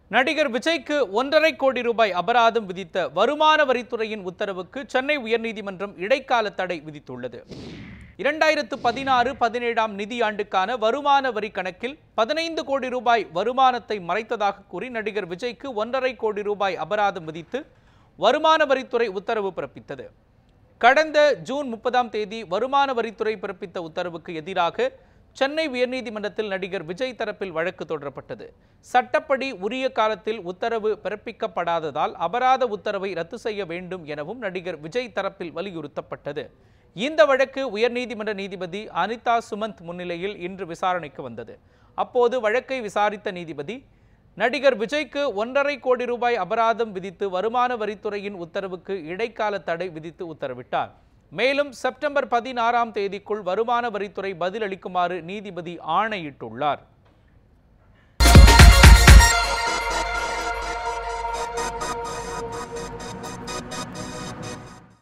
நடிகர் விஜய்க்கு ஒன்றரை கோடி ரூபாய் அபராதம் விதித்த வருமான வரித்துறையின் உத்தரவுக்கு சென்னை உயர்நீதிமன்றம் இடைக்கால தடை விதித்துள்ளது இரண்டாயிரத்து பதினாறு பதினேழாம் நிதியாண்டுக்கான வருமான வரி கணக்கில் பதினைந்து கோடி ரூபாய் வருமானத்தை மறைத்ததாக கூறி நடிகர் விஜய்க்கு ஒன்றரை கோடி ரூபாய் அபராதம் விதித்து வருமான வரித்துறை உத்தரவு பிறப்பித்தது கடந்த ஜூன் முப்பதாம் தேதி வருமான வரித்துறை பிறப்பித்த உத்தரவுக்கு எதிராக சென்னை உயர்நீதிமன்றத்தில் நடிகர் விஜய் தரப்பில் வழக்கு தொடரப்பட்டது சட்டப்படி உரிய காலத்தில் உத்தரவு பிறப்பிக்கப்படாததால் அபராத உத்தரவை ரத்து செய்ய வேண்டும் எனவும் நடிகர் விஜய் தரப்பில் வலியுறுத்தப்பட்டது இந்த வழக்கு உயர்நீதிமன்ற நீதிபதி அனிதா சுமந்த் முன்னிலையில் இன்று விசாரணைக்கு வந்தது அப்போது வழக்கை விசாரித்த நீதிபதி நடிகர் விஜய்க்கு ஒன்றரை கோடி ரூபாய் அபராதம் விதித்து வருமான வரித்துறையின் உத்தரவுக்கு இடைக்கால தடை விதித்து உத்தரவிட்டார் மேலும் செப்டம்பர் பதினாறாம் தேதிக்குள் வருமான வரித்துறை பதிலளிக்குமாறு நீதிபதி ஆணையிட்டுள்ளார்